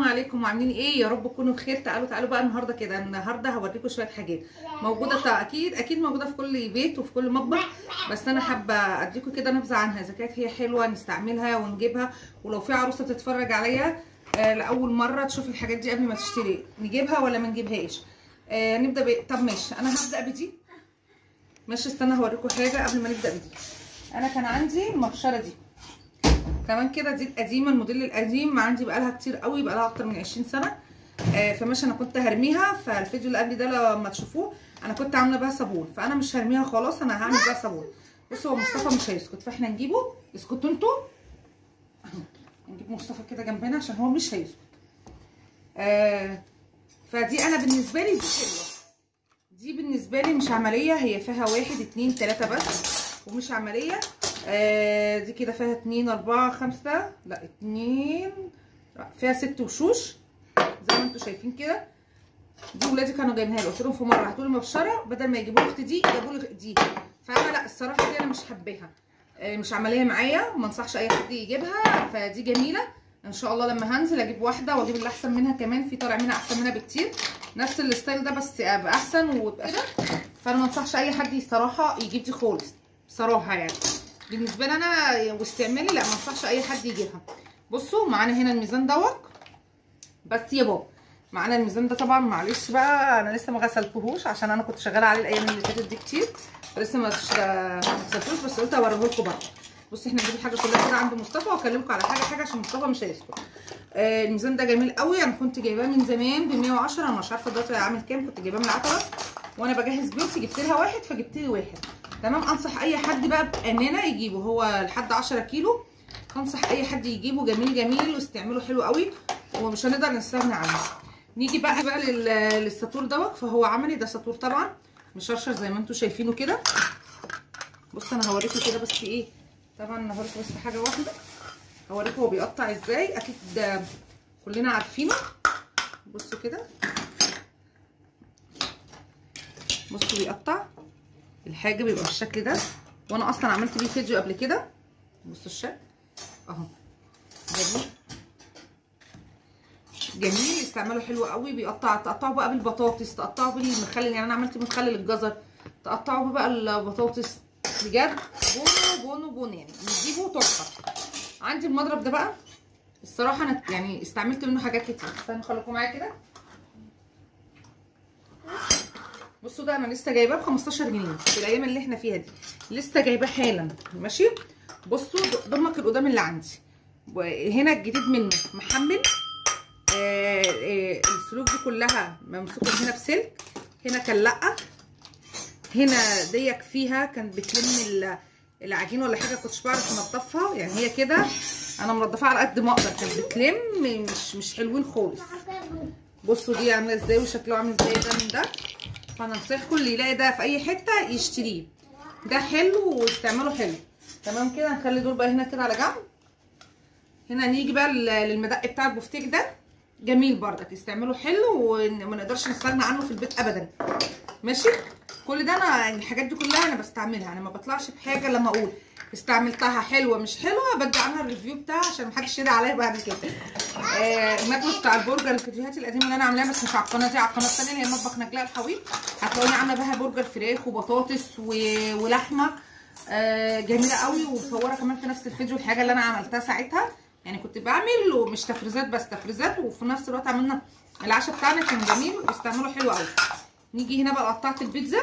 عليكم وعاملين ايه يا رب تكونوا بخير تعالوا تعالوا بقى النهارده كده النهارده هوريكم شويه حاجات موجوده طبعا اكيد اكيد موجوده في كل بيت وفي كل مطبخ بس انا حابه اديكم كده نبذه عنها اذا كانت هي حلوه نستعملها ونجيبها ولو في عروسه تتفرج عليا آه لاول مره تشوف الحاجات دي قبل ما تشتري نجيبها ولا ما نجيبهاش آه نبدا ب... طب ماشي انا هبدا بدي ماشي استنى هوريكم حاجه قبل ما نبدا بدي انا كان عندي المبشره دي كمان كده دي القديمه الموديل القديم عندي بقالها كتير قوي بقالها اكتر من 20 سنه آه فماشي انا كنت هرميها فالفيديو اللي قبل ده لما تشوفوه انا كنت عامله بيها صابون فانا مش هرميها خلاص انا هعمل بيها صابون بصوا هو مصطفى مش هيسكت فاحنا نجيبه اسكتوا انتوا اهو نجيب مصطفى كده جنبنا عشان هو مش هيسكت آه فدي انا بالنسبه لي دي حلوه دي بالنسبه لي مش عمليه هي فيها واحد اتنين تلاته بس ومش عمليه آه دي كده فيها اتنين اربعة خمسة لا اتنين فيها ست وشوش زي ما انتوا شايفين كده دي ولادي كانوا جايبينها لي قلت لهم في مره هاتوا لي مبشره بدل ما يجيبوا اختي دي جابوا لي دي فانا لا الصراحه دي انا مش حباها آه مش عمليه معايا ما انصحش اي حد يجيبها فدي جميله ان شاء الله لما هنزل اجيب واحده واجيب اللي احسن منها كمان في طالع منها احسن منها بكتير نفس الستايل ده بس ابقى احسن وابقى فانا ما انصحش اي حد الصراحه يجيب دي خالص بصراحه يعني بالنسبه لي انا واستعمالي لا ما انصحش اي حد يجيبها بصوا معانا هنا الميزان دوت بس يا بابا معانا الميزان ده طبعا معلش بقى انا لسه ما غسلتهوش عشان انا كنت شغاله عليه الايام اللي فاتت دي كتير فلسه ما غسلتوش بس قلت اوريه لكم برضه بصوا احنا نجيب الحاجه كلها كده عند مصطفى واكلمكم على حاجه حاجه عشان مصطفى مش هيسكت آه الميزان ده جميل قوي انا كنت جايباه من زمان ب 110 انا مش عارفه دلوقتي عامل كام كنت جايباه من العتبه وانا بجهز بيوتي جبت لها واحد فجبت لي واحد تمام انصح اي حد بقى بامانه يجيبه هو لحد 10 كيلو انصح اي حد يجيبه جميل جميل واستعمله حلو قوي ومش هنقدر نستغنى عنه نيجي بقى بقى للساتور دوت فهو عملي ده ساتور طبعا مشرشر زي ما انتم شايفينه كده بص انا هوريكم كده بس ايه طبعا هوريكم بس حاجه واحده هوريكم هو بيقطع ازاي اكيد ده كلنا عارفينه بصوا كده بصوا بيقطع الحاجه بيبقى بالشكل ده وانا اصلا عملت بيه فيديو قبل كده بصوا الشكل اهو جميل جميل استعماله حلو قوي بيقطع تقطعه بقى بالبطاطس تقطعه بالمخلل يعني انا عملت مخلل الجزر تقطعه بقى البطاطس بجد بونو بونو بونو يعني نجيبه تحفه عندي المضرب ده بقى الصراحه انا يعني استعملت منه حاجات كتير استنوا خليكم معايا كده بصوا ده انا لسه جايباه ب 15 جنيه في الايام اللي احنا فيها دي لسه جايباه حالا ماشي بصوا ضمك القدام اللي عندي هنا الجديد منه محمل آه آه السلوك دي كلها ممسوكه هنا بسلك هنا كان لا هنا ديك فيها كانت بتلم العجين ولا حاجه كنتش بعرف انضفها يعني هي كده انا منضفاها على قد ما اقدر كانت بتلم مش مش حلوين خالص بصوا دي عامله ازاي وشكله عامل ازاي ده من ده فانا انصحكم اللي يلاقي ده في اي حته يشتريه ده حلو واستعماله حلو تمام كده هنخلي دول بقى هنا كده على جنب هنا نيجي بقى للمدق بتاع البفتيك ده جميل بردك استعمله حلو وما نقدرش نستغنى عنه في البيت ابدا ماشي كل ده انا الحاجات دي كلها انا بستعملها انا ما بطلعش بحاجه لما اقول استعملتها حلوه مش حلوه بدي عنها الريفيو بتاعها عشان محدش يدعي عليا بعد كده آه المجلس بتاع البرجر الفيديوهات القديمه اللي انا عاملاها بس مش على القناه دي على القناه الثانيه اللي هي مطبخ نجلاء الحويط هتلاقوني عامله بها برجر فراخ وبطاطس و... ولحمه آه جميله قوي ومصوره كمان في نفس الفيديو الحاجه اللي انا عملتها ساعتها يعني كنت بعمل ومش تفريزات بس تفريزات وفي نفس الوقت عملنا العشاء بتاعنا كان جميل واستعمله حلو قوي نيجي هنا بقى قطعت البيتزا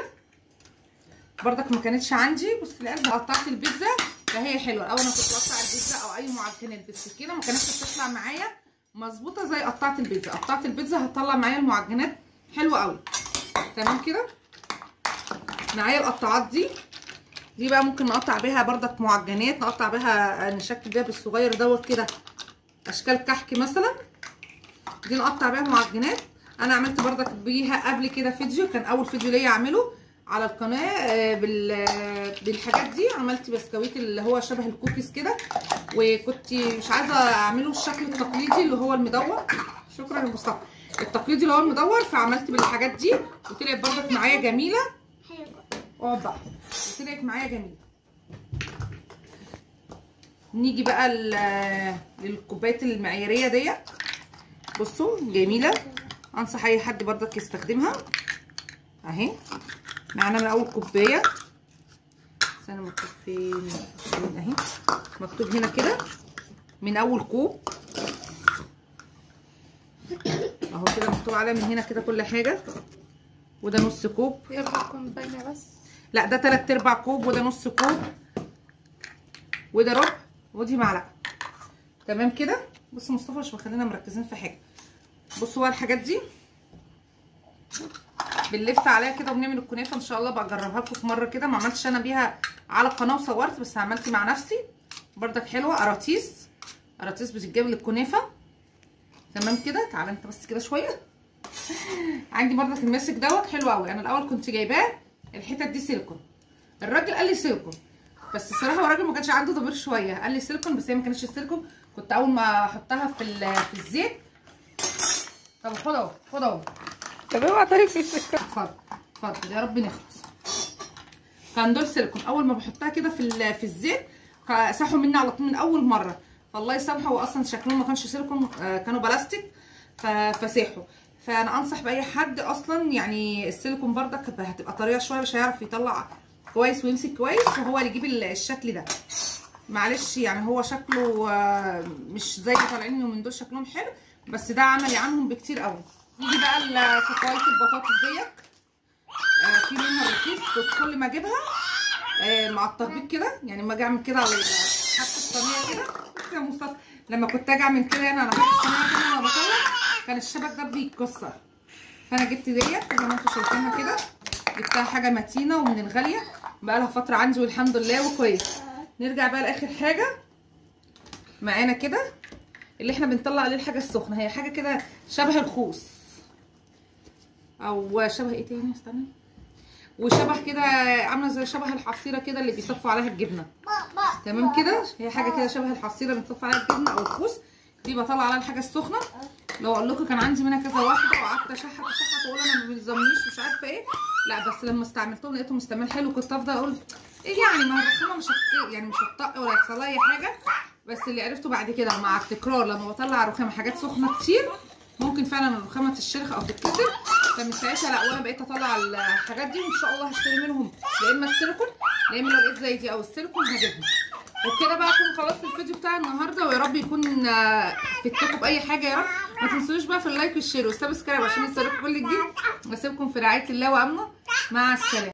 بردك ما كانتش عندي بص القلب قطعت البيتزا فهي حلوه الاول انا كنت بقطع البيتزا او اي معجنات بالسكينه ما كانتش بتطلع معايا مظبوطه زي قطعت البيتزا قطعت البيتزا هتطلع معايا المعجنات حلوه قوي تمام كده معايا القطاعات دي دي بقى ممكن نقطع بيها بردك معجنات نقطع بيها نشكل بيها بالصغير دوت كده اشكال كحك مثلا دي نقطع بيها معجنات انا عملت بردك بيها قبل كده فيديو كان اول فيديو ليا اعمله على القناه بالحاجات دي عملت بسكويت اللي هو شبه الكوكيز كده وكنت مش عايزه اعمله الشكل التقليدي اللي هو المدور شكرا يا مصطفى التقليدي اللي هو المدور فعملت بالحاجات دي وطلعت بردك معايا جميله اقعد بقى وطلعت معايا جميله نيجي بقى للكوبايات المعياريه ديت بصوا جميله انصح اي حد برضك يستخدمها اهي معانا من اول كوبايه استنى مكتوب فين فين اهي مكتوب هنا كده من اول كوب اهو كده مكتوب عليها من هنا كده كل حاجه وده نص كوب يا رب تكون باينه بس لا ده تلات ارباع كوب وده نص كوب وده ربع ودي معلقه تمام كده بص مصطفى مش مخلينا مركزين في حاجه بصوا بقى الحاجات دي بنلف عليها كده وبنعمل الكنافه ان شاء الله بقى اجربها لكم في مره كده ما عملتش انا بيها على القناه وصورت بس عملت مع نفسي بردك حلوه قراطيس قراطيس بتتجاب للكنافه تمام كده تعالى انت بس كده شويه عندي بردك الماسك دوت حلو قوي انا الاول كنت جايباه الحتت دي سيليكون الراجل قال لي سيليكون بس الصراحه هو الراجل ما كانش عنده ضمير شويه قال لي سيليكون بس هي ما كانتش سيليكون كنت اول ما احطها في ال- في الزيت طب خد اهو خد اهو طب اوعى طريق في السكر اتفضل اتفضل يا رب نخلص كان دول سيليكون اول ما بحطها كده في ال- في الزيت كا- ساحوا مني على طول من اول مره فالله يسامحه هو اصلا شكلهم ما كانش سيليكون آه، كانوا بلاستيك ف- فساحوا فانا انصح باي حد اصلا يعني السيليكون بردك هتبقى طريه شويه مش هيعرف يطلع كويس ويمسك كويس فهو اللي يجيب ال- الشكل ده معلش يعني هو شكله آه، مش زي اللي طالعين من دول شكلهم حلو بس ده عملي عنهم بكتير قوي يجي بقى ال- سكوايه البطاطس ديت آه، في منها رخيص كنت كل ما اجيبها آه، مع التخبيط كده يعني لما اجي اعمل كده على حتى الصينيه كده بص يا مصطفى لما كنت اجي اعمل كده يعني انا بحط الصينيه كده وانا بطلع كان الشبك ده بيتكسر فانا جبت ديت زي ما انتم شايفينها كده جبتها حاجه متينه ومن الغاليه بقى لها فتره عندي والحمد لله وكويس نرجع بقى لاخر حاجه معانا كده اللي احنا بنطلع عليه الحاجه السخنه هي حاجه كده شبه الخوص او شبه ايه تاني استنى وشبه كده عامله زي شبه الحصيره كده اللي بيصفوا عليها الجبنه تمام كده هي حاجه كده شبه الحصيره بنصفي عليها الجبنه او الخوص دي بطلع عليها الحاجه السخنه لو اقول لكم كان عندي منها كذا واحده وقعدت اشحت اشحت واقول انا ما بيلزمنيش مش عارفه ايه لا بس لما استعملتهم لقيتهم استعمال حلو كنت افضل اقول ايه يعني ما الرخامه مش هت... يعني مش هتطق ولا يحصل لها اي حاجه بس اللي عرفته بعد كده مع التكرار لما بطلع رخامه حاجات سخنه كتير ممكن فعلا الرخامه تشرخ او تتكسر فمن ساعتها لا وانا بقيت اطلع الحاجات دي وان شاء الله هشتري منهم يا اما السيليكون يا اما لو لقيت زي دي او السيليكون هجيبهم وبكده بقى اكون خلصت الفيديو بتاع النهارده ويا رب يكون آه، فدتكم باي حاجه يا رب ما تنسوش بقى في اللايك والشير والسبسكرايب عشان يوصلكم كل جديد واسيبكم في رعايه الله وامنه مع السلامه